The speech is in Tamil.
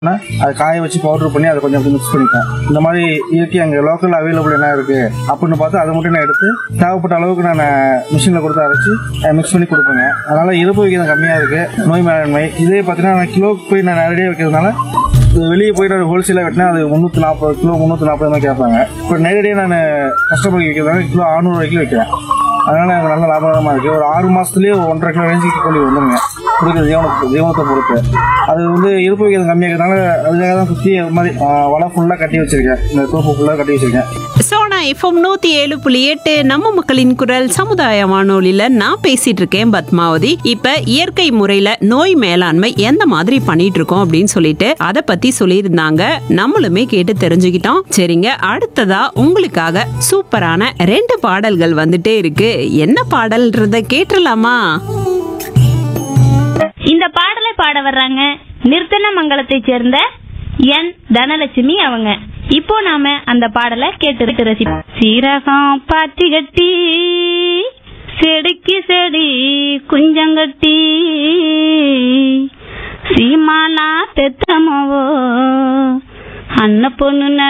அதை காய வச்சு பவுடர் பண்ணி அதை கொஞ்சம் மிக்ஸ் பண்ணிப்பேன் இந்த மாதிரி இயற்கை அங்கே லோக்கல் அவைலபிள் என்ன இருக்கு அப்படின்னு பார்த்து அதை மட்டும் நான் எடுத்து தேவைப்பட்ட அளவுக்கு நான் மிஷினில் கொடுத்து அரைச்சி மிக்ஸ் பண்ணி கொடுப்பேங்க அதனால இறப்பு விகிதம் கம்மியாக இருக்கு நோய் மேலாண்மை இதே பார்த்தீங்கன்னா நான் கிலோக்கு போய் நான் நேரடியாக வைக்கிறதுனால இது வெளியே போயிட்டு அது ஹோல்சேலாக வெட்டினா அது முந்நூற்றி நாற்பது கிலோ முந்நூற்றி நாற்பது மாதிரி கேட்பாங்க இப்போ நேரடியாக நான் கஸ்டமருக்கு வைக்கிறதுனால கிலோ அறுநூறு வரைக்கும் வைக்கிறேன் அதனால எனக்கு நல்ல லாபகரமாக இருக்கு ஒரு ஆறு மாசத்துலயே ஒன்றரை கிலோ ரேஞ்சுக்கு கோழி வந்துருங்க கொடுக்குற தீவனத்தை தீவனத்தை பொறுத்து அது வந்து இருப்பு விகிதம் கம்மியாகிறதுனால அதுக்காக தான் சுற்றி அது மாதிரி ஆ, வலை ஃபுல்லாக கட்டி வச்சிருக்கேன் இந்த தோப்பு ஃபுல்லாக கட்டி வச்சிருக்கேன் சோனா எஃப்எம் நூத்தி ஏழு புள்ளி எட்டு நம்ம மக்களின் குரல் சமுதாய வானொலியில நான் பேசிட்டு இருக்கேன் பத்மாவதி இப்ப இயற்கை முறையில நோய் மேலாண்மை எந்த மாதிரி பண்ணிட்டு இருக்கோம் அப்படின்னு சொல்லிட்டு அதை பத்தி சொல்லியிருந்தாங்க நம்மளுமே கேட்டு தெரிஞ்சுக்கிட்டோம் சரிங்க அடுத்ததா உங்களுக்காக சூப்பரான ரெண்டு பாடல்கள் வந்துட்டே இருக்கு என்ன பாடல்ன்றத கேட்டுடலாமா இந்த பாடலை பாட வர்றாங்க நிர்த்தனமங்கலத்தை சேர்ந்த என் தனலட்சுமி அவங்க இப்போ நாம அந்த பாடலை கேட்டு ரசிப்போம் சீரகம் பாத்தி கட்டி செடிக்கு செடி குஞ்சங்கட்டி சீமானா பெத்தமவோ அன்ன பொண்ணு